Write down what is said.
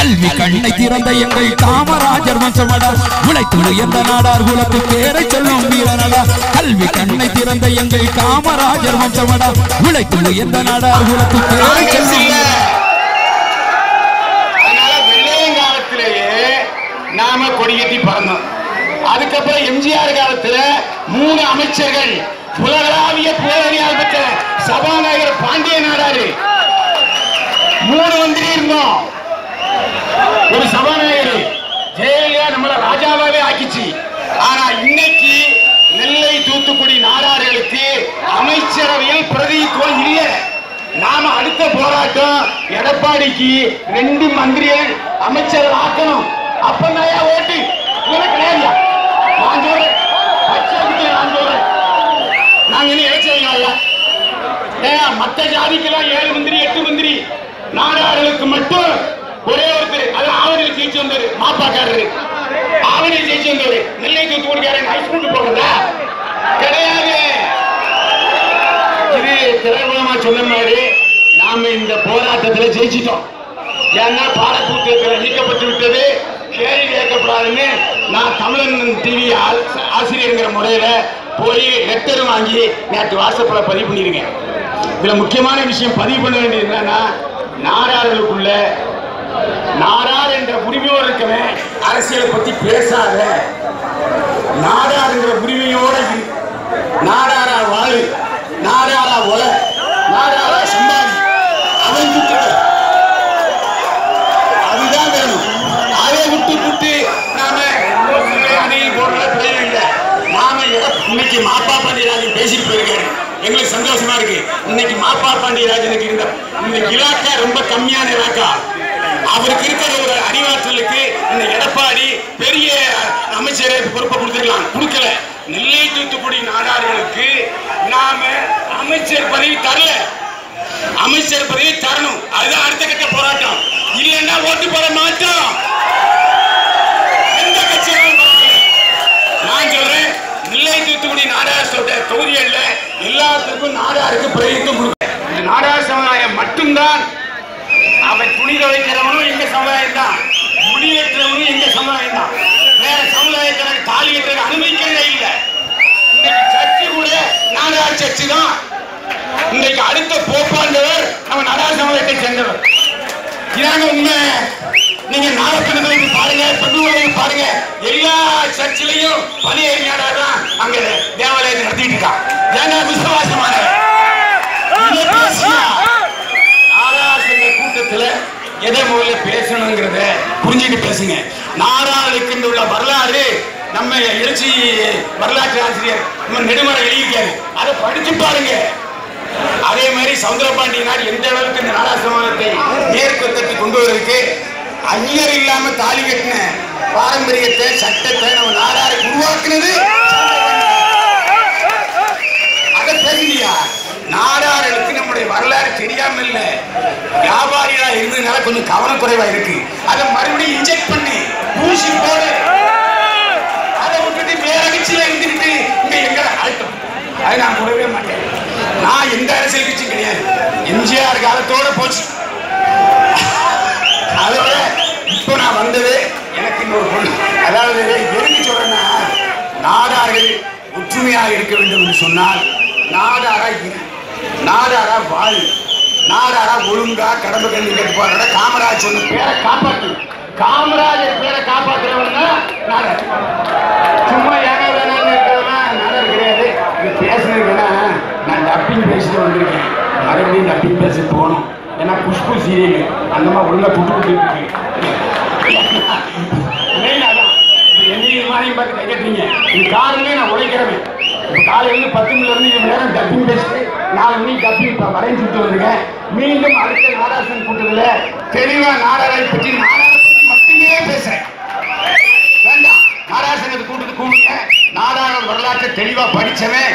கல்வி கண்ணை திறந்த எங்கள் காமராஜர் வம்சமடா உழைத்து உயர்ந்த நாடார் குலத்து பேரை சொல்லும் வீரனடா கல்வி கண்ணை திறந்த எங்கள் காமராஜர் வம்சமடா உழைத்து உயர்ந்த நாடார் குலத்து பேரை காங்கிரஸ் சொல்லும் இல்ல. அதனால வெள்ளையங்காலத்திலேயே நாம கொடிகட்டி பறந்தோம் அதுக்கப்புறம் எம்ஜிஆர் காலத்துல மூணு அமைச்சர்கள் உலகளாவிய புகழறியால் பெற்ற சபாநாயகர் பாண்டிய நாடாரு மூணு மந்திரி இருந்தோம் ஒரு சபாநாயகர் ஜெயலலிதா நம்மள ராஜாவாவே ஆக்கிச்சு ஆனா இன்னைக்கு நெல்லை தூத்துக்குடி நாடார்களுக்கு அமைச்சரவையில் பிரதிநிதித்துவம் இல்ல நாம அடுத்த போராட்டம் எடப்பாடிக்கு ரெண்டு மந்திரிகள் அமைச்சர் ஆக்கணும் அப்பந்தான் ஓட்டு இல்லைன்னா கிடையாதுயா. நான் சொல்றேன் பச்சைக்கு நான் சொல்றேன் நாங்க இன்னும் இழைச்சவங்க ஏன் மத்த ஜாதிக்கெல்லாம் ஏழு மந்திரி எட்டு மந்திரி நாடார்களுக்கு மட்டும் ஒரே ஒருத்தர் அது ஆவணியில் ஜெயிச்சு வந்தாரு மாப்பாக்காரரு ஆவணியில் ஜெயிச்சு வந்தாரு நெல்லை தூத்துக்குடிக்காரன் ஹைஸ்கூலுக்கு போகிறதா கிடையாது இது திரைமுகமா சொன்ன மாதிரி நாம இந்த போராட்டத்துல ஜெயிச்சிட்டோம் ஏன்னா பாடப்புத்தகத்தில் நீக்கப்பட்டு விட்டது கேள்வி கேட்கப்படாதுன்னு நான் தமிழன் டிவி ஆசிரியருங்கிற முறையில போய் லெட்டர் வாங்கி நேற்று வாட்ஸ்அப்ல பதிவு பண்ணியிருக்கேன் இதுல முக்கியமான விஷயம் பதிவு பண்ண வேண்டியது என்னன்னா நாடார்களுக்குள்ள நாடார் என்ற உரிமையோடு இருக்கவன் அரசியலை பத்தி பேசாத நாடாருங்கிற உரிமையோட இரு. நாடாரா வாழு நாடாரா ஒல நாடாரா சம்பாதி அவன் சுற்று அதுதான் வேணும் அதை விட்டு விட்டு நாம அணியில் போடுற பிரயோஜனம் இல்லை நாம எட- இன்னைக்கு மாப்பா பாண்டியராஜன் பேசிட்டு போயிருக்காரு எங்களுக்கு சந்தோஷமா இருக்கு இன்னைக்கு மாப்பா பாண்டியராஜனுக்கு இந்த இந்த இலாக்கா ரொம்ப கம்மியான இலாக்கா அவருக்கு இருக்கிற ஒரு அறிவாற்றலுக்கு இந்த எடப்பாடி பெரிய அமைச்சரை பொறுப்பை கொடுத்துருக்கலாம் கொடுக்கல நெல்லை தூத்துக்குடி நாடார்களுக்கு நாம அமைச்சர் பதவி தரல அமைச்சர் பதவி தரணும் அதுதான் அடுத்த கட்ட போராட்டம் இல்லைன்னா ஓட்டு போட மாட்டோம் எந்த கட்சியும் நான் சொல்றேன் நெல்லை தூத்துக்குடி நாடார் சொல்ற தொகுதிகள்ல எல்லாத்துக்கும் நாடாருக்கு பிரதிநிதித்துவம் கொடுக்க இந்த நாடார் சமுதாயம் மட்டும்தான் அவன் துணி துவைக்கிறவனும் எங்க சமுதாயம் தான் முடி வெட்டுறவனும் எங்க சமுதாயம் தான் வேற சமுதாயத்தினர் தாலி கட்டுறது அனுமதிக்கிறதே இல்லை இன்னைக்கு சர்ச்சு கூட நாடார் சர்ச்சு தான் இன்னைக்கு அடுத்த போப்பாண்டவர் நம்ம நாடார் சமுதாயத்தை சேர்ந்தவர் இதாங்க உண்மை நீங்க நாகப்பட்டினத்துல பாருங்க பெங்களூர்ல பாருங்க எல்லா சர்ச்சிலையும் பழைய நாடார் தான் அங்க தேவாலயத்தை நடத்திட்டு இருக்கான் ஏன்னா விசுவாசமானவர் இதை பேசியா நாடாளுமன்ற கூட்டத்துல எதை முதல்ல பேசணுங்கிறத புரிஞ்சுட்டு பேசுங்க நாடாளுக்கு உள்ள வரலாறு நம்ம எழுச்சி வரலாற்று ஆசிரியர் நம்ம நெடுமறை எழுதியிருக்காரு அதை படிச்சு பாருங்க அதே மாதிரி சவுந்தரபாண்டியனார் எந்த அளவுக்கு இந்த நாடா சமாதானத்தை மேற்கு தட்டி கொண்டு வருவதற்கு ஐயர் இல்லாம தாலி கட்டின பாரம்பரியத்தை சட்டத்தை நம்ம நாடாருக்கு உருவாக்குனது அதை பேசலையா நாடார்களுக்கு நம்முடைய வரலாறு தெரியாம இல்ல வியாபாரிகளா இருந்ததுனால கொஞ்சம் கவனக்குறைவா இருக்கு அதை மறுபடியும் இன்ஜெக்ட் பண்ணி ஊசி போடு அதை விட்டுட்டு வேற கட்சியில இருந்துக்கிட்டு இங்க எங்க அழுத்தம் அதை நான் கூடவே மாட்டேன் நான் எந்த அரசியல் கட்சியும் கிடையாது எம்ஜிஆர் காலத்தோட போச்சு அதோட இப்போ நான் வந்தது எனக்கு இன்னொரு பொண்ணு அதாவது எதுக்கு சொல்றேன்னா நாடார்கள் ஒற்றுமையாக இருக்க வேண்டும் என்று சொன்னால் நாடாரா இரு நாடாரா வாழ் நாடாரா ஒழுங்கா கடமை கல்வி கட்டுப்பாடோட காமராஜ் சொன்ன பேரை காப்பாற்று காமராஜர் பேரை காப்பாற்றுறவன் தான் நாடார் சும்மா ஏக வேணாம்னு இருக்கிறவனா நாடார் கிடையாது இது பேசுனதுக்குன்னா நான் டப்பிங் பேசிட்டு வந்திருக்கேன் மறுபடியும் டப்பிங் பேச போகணும் ஏன்னா குஷ்பு சீரியல் அந்த மாதிரி ஒழுங்கா துட்டு கொடுத்துட்டு இருக்கு மெயின் அதான். இப்ப என்னையும் மாதிரியும் பார்த்து கைக்கட்டுறீங்க. இது காலையிலே நான் உழைக்கிறவன். இப்ப காலையில இருந்து பத்து மணில இருந்து இருபது நேரம் dubbing பேசிட்டு, நாலு மணிக்கு dubbing இப்ப வரைஞ்சு விட்டு வந்திருக்கேன். மீண்டும் அடுத்த நாடாசன் கூட்டத்துல தெளிவா நாடாரை பற்றி நாடாரை பற்றி மட்டுமே பேசுறேன் வேண்டாம் நாடாசனத்து கூட்டத்துக்கு கூப்பிடுங்க நாடாள வரலாற்றை தெளிவா படிச்சவன்